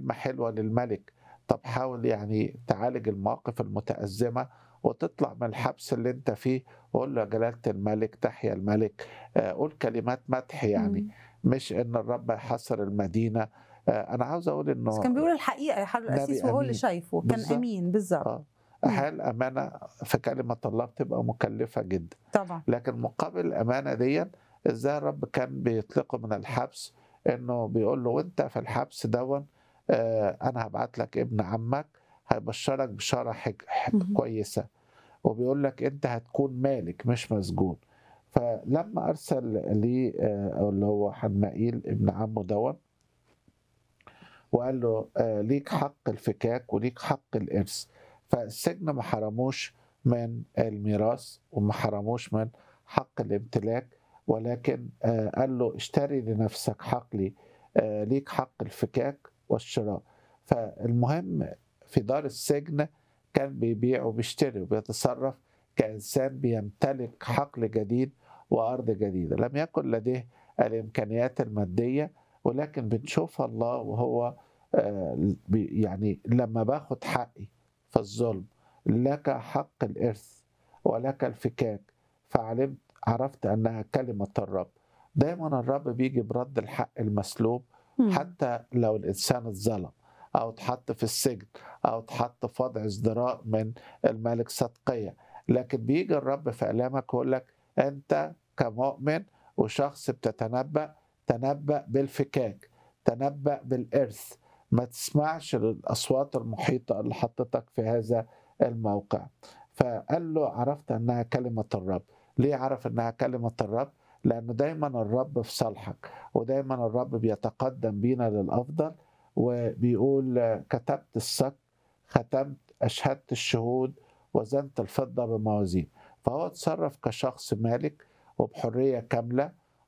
كلمة حلوة للملك طب حاول يعني تعالج المواقف المتأزمة وتطلع من الحبس اللي انت فيه وقول له يا جلالة الملك تحيا الملك آه، قول كلمات مدح يعني مم. مش ان الرب يحصر المدينة آه، انا عاوز اقول انه بس كان بيقول الحقيقه يا حضرة نبي القسيس وهو اللي أمين. شايفه كان بالظبط. امين بالظبط اه احيانا الامانه في كلمه الله بتبقى مكلفه جدا طبعا لكن مقابل الامانه دي ازاي الرب كان بيطلقه من الحبس انه بيقول له وانت في الحبس دون آه انا هبعت لك ابن عمك هيبشرك بشاره حج... ح- مهم. كويسه وبيقول لك انت هتكون مالك مش مسجون فلما ارسل لي آه اللي هو حنمائيل ابن عمه دون وقال له آه ليك حق الفكاك وليك حق الارث فالسجن ما حرموش من الميراث وما حرموش من حق الامتلاك ولكن آه قال له اشتري لنفسك حقلي آه ليك حق الفكاك والشراء فالمهم في دار السجن كان بيبيع وبيشتري وبيتصرف كإنسان بيمتلك حقل جديد وأرض جديدة لم يكن لديه الإمكانيات المادية ولكن بنشوف الله وهو آه، بي- يعني لما باخد حقي في الظلم لك حق الإرث ولك الفكاك فعلمت عرفت أنها كلمة الرب دايما الرب بيجي برد الحق المسلوب مم. حتى لو الإنسان اتظلم أو اتحط في السجن أو اتحط في وضع ازدراء من الملك صدقية لكن بيجي الرب في كلامك ويقول لك أنت كمؤمن وشخص بتتنبأ تنبأ بالفكاك تنبأ بالإرث ما تسمعش للأصوات المحيطة اللي حطتك في هذا الموقع فقال له عرفت أنها كلمة الرب ليه عرف أنها كلمة الرب لأنه دايما الرب في صالحك ودايما الرب بيتقدم بينا للأفضل وبيقول آه، كتبت الصك ختمت أشهدت الشهود وزنت الفضة بموازين فهو اتصرف كشخص مالك وبحرية كاملة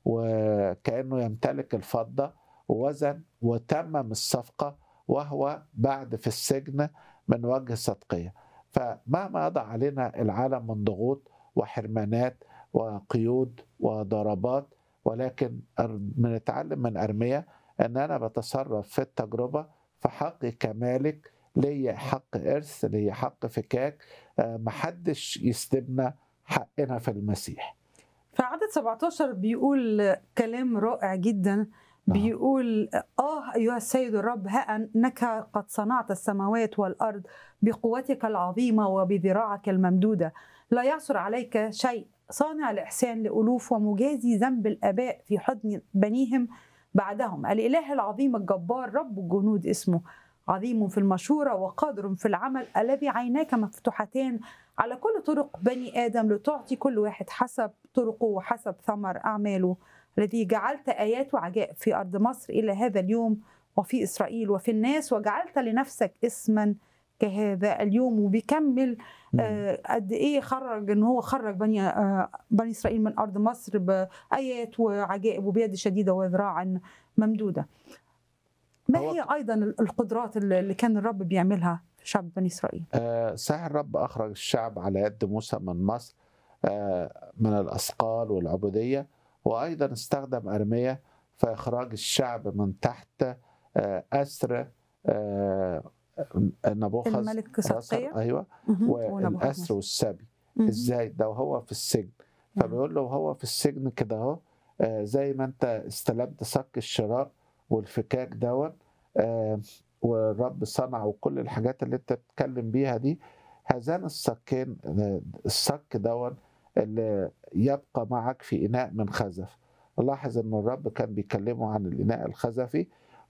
وكأنه يمتلك الفضة ووزن وتمم الصفقة وهو بعد في السجن من وجه صدقية فمهما يضع علينا العالم من ضغوط وحرمانات وقيود وضربات ولكن أر- بنتعلم من أرمية أن أنا بتصرف في التجربة في حقي كمالك ليا حق إرث ليا حق فكاك آه، محدش يسلبنا حقنا في المسيح فعدد 17 بيقول كلام رائع جدا بيقول آه أيها السيد الرب ها أنك قد صنعت السماوات والأرض بقوتك العظيمة وبذراعك الممدودة لا يعثر عليك شيء صانع الإحسان لألوف ومجازي ذنب الآباء في حضن بنيهم بعدهم الإله العظيم الجبار رب الجنود اسمه عظيم في المشورة وقادر في العمل الذي عيناك مفتوحتان على كل طرق بني آدم لتعطي كل واحد حسب طرقه وحسب ثمر أعماله الذي جعلت آيات وعجائب في أرض مصر إلى هذا اليوم وفي إسرائيل وفي الناس وجعلت لنفسك اسما كهذا اليوم وبيكمل آه، قد ايه خرج ان هو خرج بني آه، بني اسرائيل من ارض مصر بايات وعجائب وبيد شديده وذراع ممدوده. ما هو- هي ايضا القدرات اللي اللي كان الرب بيعملها في شعب بني اسرائيل؟ آه، صحيح الرب أخرج الشعب على يد موسى من مصر آه، من الأثقال والعبودية وأيضا استخدم أرمية في إخراج الشعب من تحت آه، أسر آه، نبوخذ الملك نصر صدقية أيوه مهم. والأسر ونبوخذ والسبي مهم. ازاي ده وهو في السجن نعم. فبيقول له وهو في السجن كده اهو آه، زي ما انت استلمت صك الشراء والفكاك دون آه، والرب صنع وكل الحاجات اللي انت بتتكلم بيها دي هذان الصكين آه، الصك دون اللي يبقى معك في اناء من خزف لاحظ ان الرب كان بيكلمه عن الاناء الخزفي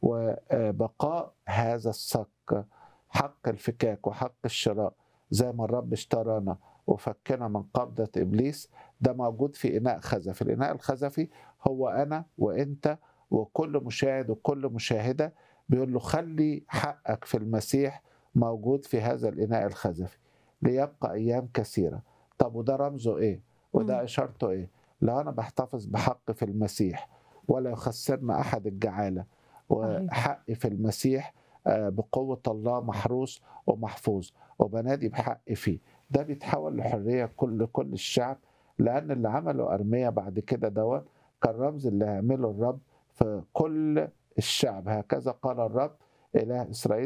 وبقاء هذا الصك حق الفكاك وحق الشراء زي ما الرب اشترانا وفكنا من قبضة إبليس ده موجود في إناء خزفي الإناء الخزفي هو أنا وإنت وكل مشاهد وكل مشاهدة بيقول له خلي حقك في المسيح موجود في هذا الإناء الخزفي ليبقى أيام كثيرة طب وده رمزه إيه وده مم. إشارته إيه لو أنا بحتفظ بحق في المسيح ولا يخسرنا أحد الجعالة وحقي في المسيح آه، بقوة الله محروس ومحفوظ وبنادي بحقي فيه ده بيتحول لحرية كل كل الشعب لأن اللي عمله أرميا بعد كده دوت كان رمز اللي هيعمله الرب في كل الشعب هكذا قال الرب إله إسرائيل